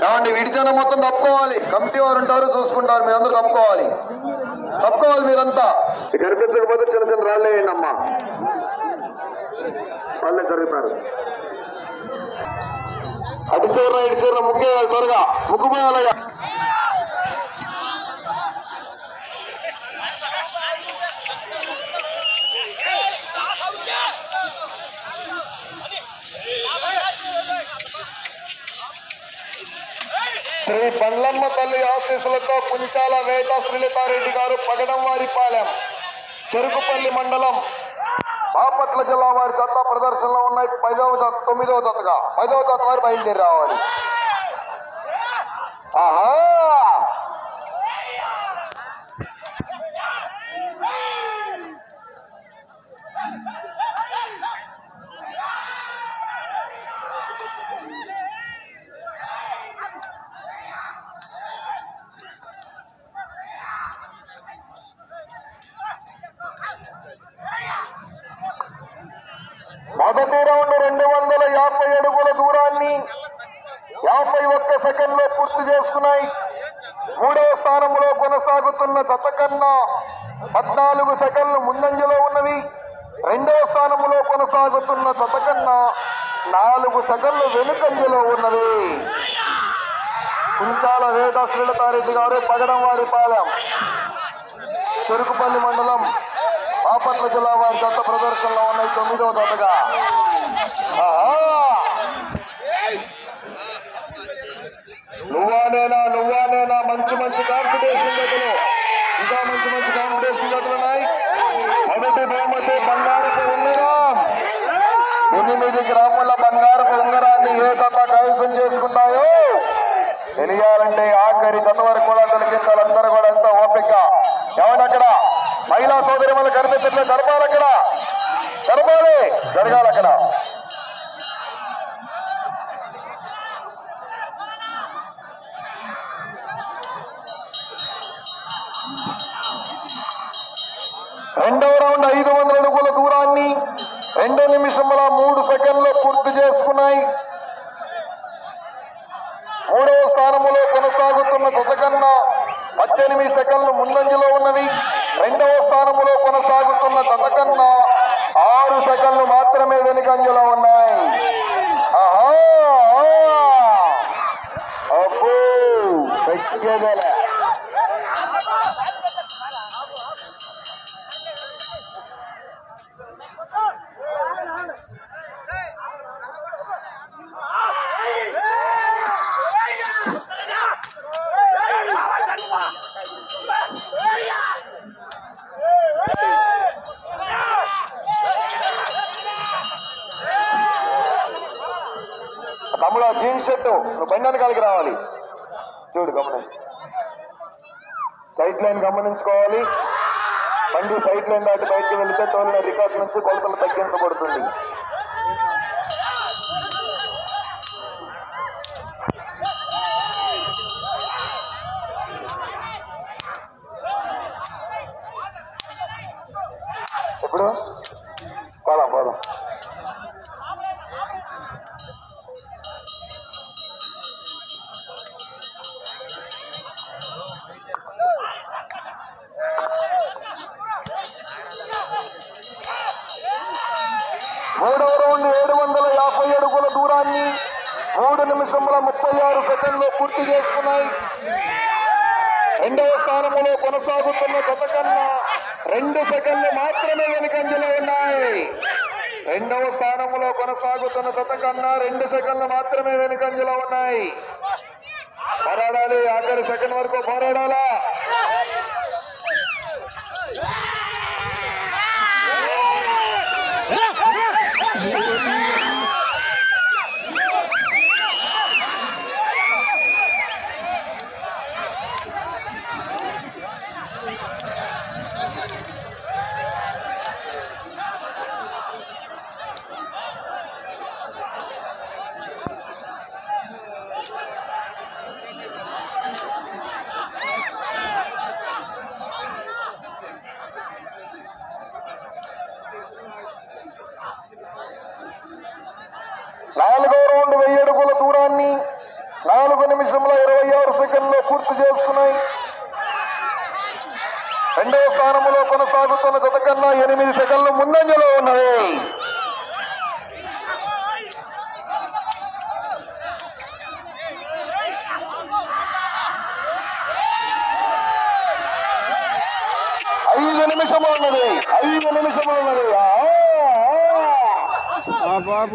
ఏమండి విడి జనం మొత్తం తప్పుకోవాలి కమిటీ వారు ఉంటారు చూసుకుంటారు మీరందరూ తప్పుకోవాలి తప్పుకోవాలి మీరంతా కనిపించకపోతే చిన్న చిన్న రాళ్ళు వేయండి అమ్మా వాళ్ళే జరుగుతారు అటు చివర ఇటు చివర ముగ్గేయాలి త్వరగా ముగ్గు పోయాలయ్యా శ్రీ పండ్లమ్మ తల్లి ఆశీస్సులతో పుంచాల వేద శ్రీలతారెడ్డి గారు పగడం వారిపాలెం చెరుకుపల్లి మండలం బాపట్ల జిల్లా వారి జత ప్రదర్శనలో ఉన్నాయి పదవ జత తొమ్మిదవ జతగా పదవ జత వారు బయలుదేరి రావాలి ఆహా మొదటి రౌండ్ రెండు వందల యాభై అడుగుల దూరాన్ని యాభై ఒక్క సెకండ్ లో పూర్తి చేసుకున్నాయి మూడవ స్థానంలో కొనసాగుతున్న జత కన్నా పద్నాలుగు సెకండ్లు ముందంజలో ఉన్నవి రెండవ స్థానంలో కొనసాగుతున్న జత కన్నా నాలుగు సెకండ్లు వెనుకంజలో ఉన్నవి కుంచాల వేద శ్రీలతారెడ్డి గారు పగడం వారి పాలెం చెరుకుపల్లి మండలం బాపట్ల జిల్లా వారి జత ప్రదర్శనలో ఉన్నాయి తొమ్మిదవ జతగా ఆహా! నువ్వానేనా నువ్వానేనా మంచి మంచి కాంపిటీషన్ జతలు ఇంకా మంచి మంచి కాంపిటీషన్ జతలు ఉన్నాయి మొదటి బహుమతి బంగారపు ఉంగరం ఎనిమిది గ్రాముల బంగారపు ఉంగరాన్ని ఏ జత కైవసం చేసుకున్నాయో తెలియాలంటే ఆఖరి జత వరకు కూడా తొలగించాలి అందరూ కూడా ఎంత ఓపిక ఏమండి అక్కడ మహిళా సోదరి వల్ల కనిపించట్లేదు జరపాలి అక్కడ జరపాలి జరగాలి అక్కడ రెండవ రౌండ్ ఐదు వందల అడుగుల దూరాన్ని రెండు నిమిషముల మూడు సెకండ్లు పూర్తి చేసుకున్నాయి మూడవ స్థానములో కొనసాగుతున్న జత కన్నా పద్దెనిమిది సెకండ్లు ముందంజలో ఉన్నవి రెండవ స్థానములో కొనసాగుతున్న జత కన్నా ఆరు సెకండ్లు మాత్రమే వెనుకంజలో ఉన్నాయి ఆహా! అబ్బో! తగ్గేదేలే. తమ్ముడు ఆ జీన్స్ షర్ట్ నువ్వు బండి వెనకాలకి రావాలి చూడు గమనించు సైడ్ లైన్ గమనించుకోవాలి బండి సైడ్ లైన్ దాటి బయటకు వెళితే తోలిన రికార్డ్ నుంచి కొలతలు తగ్గించబడుతుంది ఎప్పుడు పోదాం పోదాం మూడవ రౌండ్ ఏడు వందల యాభై అడుగుల దూరాన్ని మూడు నిమిషముల ముప్పై ఆరు సెకండ్లు పూర్తి చేసుకున్నాయి రెండవ స్థానంలో కొనసాగుతున్న గత కన్నా రెండు సెకండ్లు మాత్రమే వెనుకంజలో ఉన్నాయి రెండవ స్థానంలో కొనసాగుతున్న గత కన్నా రెండు సెకండ్లు మాత్రమే వెనుకంజలో ఉన్నాయి పోరాడాలి ఆఖరి సెకండ్ వరకు పోరాడాలా నాలుగు నిమిషంలో ఇరవై ఆరు సెకండ్లో పూర్తి చేసుకున్నాయి రెండవ స్థానంలో కొనసాగుతున్న జత కన్నా ఎనిమిది సెకండ్లు ముందంజలో ఉన్నవి ఐదు నిమిషములు ఉన్నది ఐదు నిమిషములు ఉన్నది ఆ, ఆ, ఆ. బాబు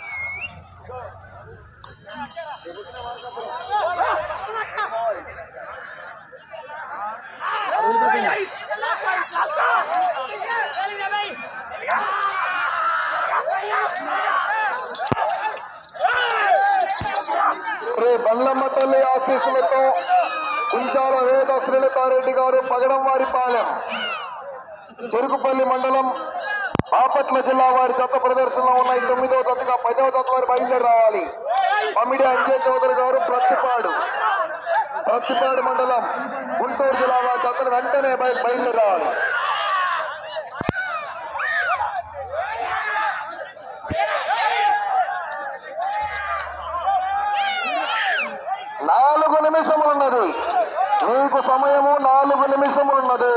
రే బండ్లమ్మ తల్లి ఆశీస్సులతో కుంచాల వేద శ్రీలతారెడ్డి గారు పగడం వారి పాలెం చెరుకుపల్లి మండలం బాపట్ల జిల్లా వారి జత ప్రదర్శనలో ఉన్నాయి తొమ్మిదవ జతగా పదవ జత వారి బయలుదేరి రావాలి పమిడి అంజయ్ చౌదరి గారు ప్రత్తిపాడు ప్రత్తిపాడు మండలం గుంటూరు జిల్లా వారి జతలు వెంటనే బయ- బయలుదేరి రావాలి నాలుగు నిమిషములున్నది మీకు సమయము నాలుగు నిమిషములున్నది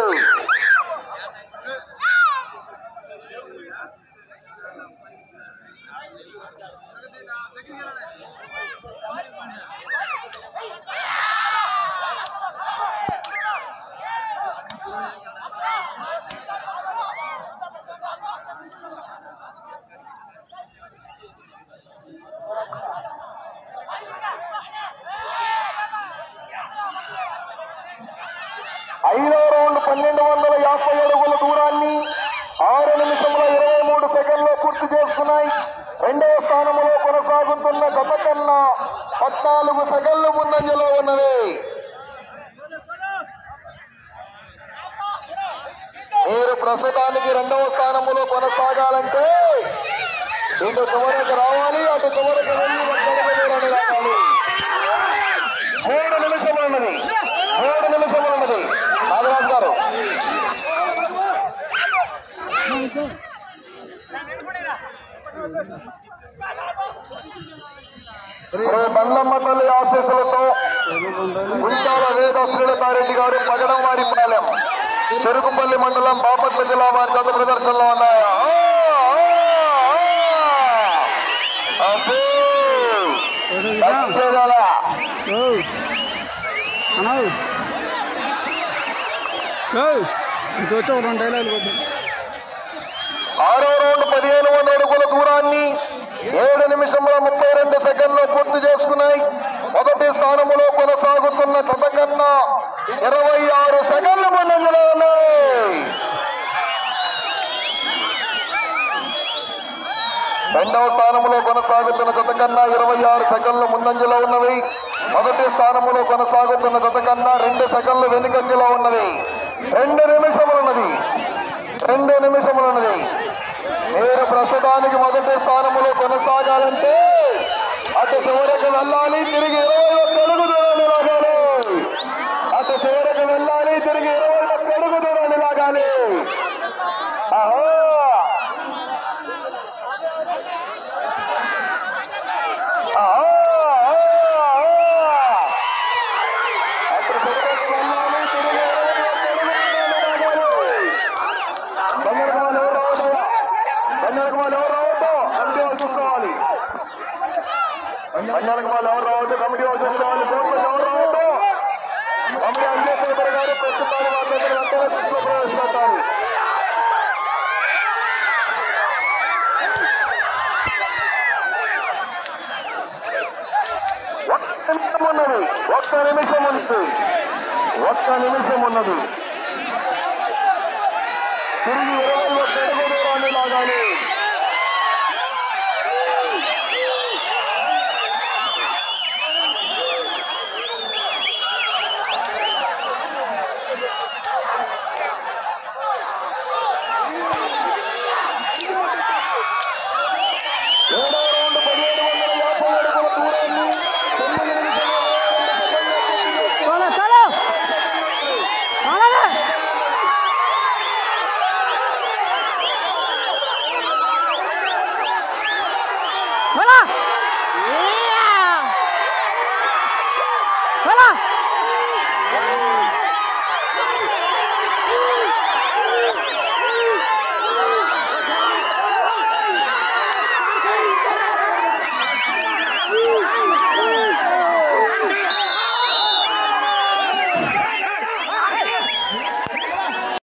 ఐదో రౌండ్ పన్నెండు వందల యాభై అడుగుల దూరాన్ని ఆరు నిమిషముల ఇరవై మూడు సెకండ్లో పూర్తి చేసుకున్నాయి రెండవ స్థానంలో కొనసాగుతున్న గత కన్నా పద్నాలుగు సెకండ్లు ముందంజలో ఉన్నవి మీరు ప్రస్తుతానికి రెండవ స్థానంలో కొనసాగాలంటే ఇటు చివరికి రావాలి అటు చివరికి వెళ్ళి ఒక్కడికి దూరాన్ని రావాలి మూడు నిమిషములు ఉన్నది మూడు నిమిషములు ఉన్నది నాగరాజు గారు శ్రీ బండ్లమ్మ తల్లి ఆశీస్సులతో గుంటాల వేద శ్రీలతారెడ్డి గారు పగడం వారి పాలెం చెరుకుపల్లి మండలం బాపట్ల జిల్లా వారి జత ప్రదర్శనలో ఉన్నాయా అబ్బో! సత్యగల. అన్నావు ఇంకొచ్చి ఒక రెండు డైలాగులు కొట్టు ఆరో రౌండ్ పదిహేను వందల అడుగుల దూరాన్ని ఏడు నిమిషముల ముప్పై రెండు సెకండ్లు పూర్తి చేసుకున్నాయి మొదటి స్థానములో కొనసాగుతున్న జత కన్నా ఇరవై ఆరు సెకండ్లు ముందంజలో ఉన్నాయి రెండవ స్థానంలో కొనసాగుతున్న జత కన్నా ఇరవై ఆరు సెకండ్లు ముందంజలో ఉన్నవి మొదటి స్థానంలో కొనసాగుతున్న జత కన్నా రెండు సెకండ్లు వెనుకంజలో ఉన్నవి రెండు నిమిషములు ఉన్నది రెండు నిమిషములు ఉన్నది మీరు ప్రస్తుతానికి మొదటి స్థానంలో కొనసాగాలంటే అటు చివరికి వెళ్ళాలి తిరిగి ఇరవై ఒక్క అడుగు దూరాన్ని లాగాలి అటు చివరికి వెళ్ళాలి తిరిగి ఇరవై ఒక్క అడుగు దూరాన్ని లాగాలి ఆహో ఆహో! ఆహో! అటు చివరికి వెళ్ళాలి తిరిగి ఇరవై ఒక్క అడుగు దూరాన్ని లాగాలి బంగారకుమార్ ఎవరు రావద్దు బంగారకుమార్ ఎవరు రావద్దు కమిటీ వాళ్ళు చూసుకోవాలి బంగారకుమార్ ఎవరు రావద్దు కమిటీ వాళ్ళు చూసుకోవాలి కోర్టులో ఎవరు రావద్దు కమిటీ అంజయ్ చౌదరి గారు ప్రస్తుతాన్ని వాళ్ళ దగ్గర వెంటనే దృష్టిలో ప్రవేశపెట్టాలి ఒక్క నిమిషం ఉన్నది ఒక్క నిమిషం ఉంది ఒక్క నిమిషం ఉన్నది తిరిగి ఇరవై ఒక్క అడుగు దూరాన్ని లాగాలి ఏడో రౌండ్ పదిహేడు వందల యాభై అడుగుల దూరాన్ని తొమ్మిది నిమిషాల ఇరవై రెండు సెకండ్ల పూర్తి చేసుకున్నారు. చలో చలో అలాగే హలో